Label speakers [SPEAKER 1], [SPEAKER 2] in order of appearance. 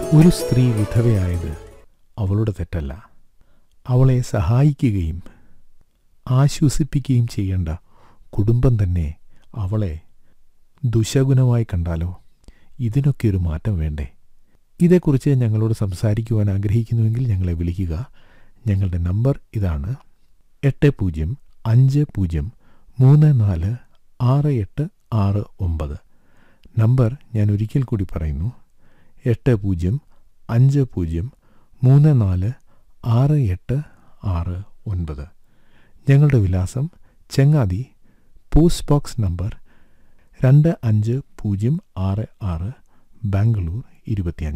[SPEAKER 1] ഒരു സ്ത്രീ വിധവയായത് അവളുടെ തെറ്റല്ല അവളെ സഹായിക്കുകയും ആശ്വസിപ്പിക്കുകയും ചെയ്യേണ്ട കുടുംബം തന്നെ അവളെ ദുശഗുണമായി കണ്ടാലോ ഇതിനൊക്കെ ഒരു മാറ്റം വേണ്ടേ ഇതേക്കുറിച്ച് ഞങ്ങളോട് സംസാരിക്കുവാൻ ആഗ്രഹിക്കുന്നുവെങ്കിൽ ഞങ്ങളെ വിളിക്കുക ഞങ്ങളുടെ നമ്പർ ഇതാണ് എട്ട് പൂജ്യം അഞ്ച് പൂജ്യം മൂന്ന് നാല് ആറ് എട്ട് ആറ് ഒമ്പത് നമ്പർ ഞാൻ ഒരിക്കൽ കൂടി പറയുന്നു എട്ട് പൂജ്യം അഞ്ച് പൂജ്യം മൂന്ന് നാല് ആറ് എട്ട് ആറ് ഒൻപത് ഞങ്ങളുടെ വിലാസം ചെങ്ങാതി പോസ്റ്റ് ബോക്സ് നമ്പർ രണ്ട് അഞ്ച് പൂജ്യം ആറ് ആറ് ബാംഗ്ലൂർ ഇരുപത്തിയഞ്ച്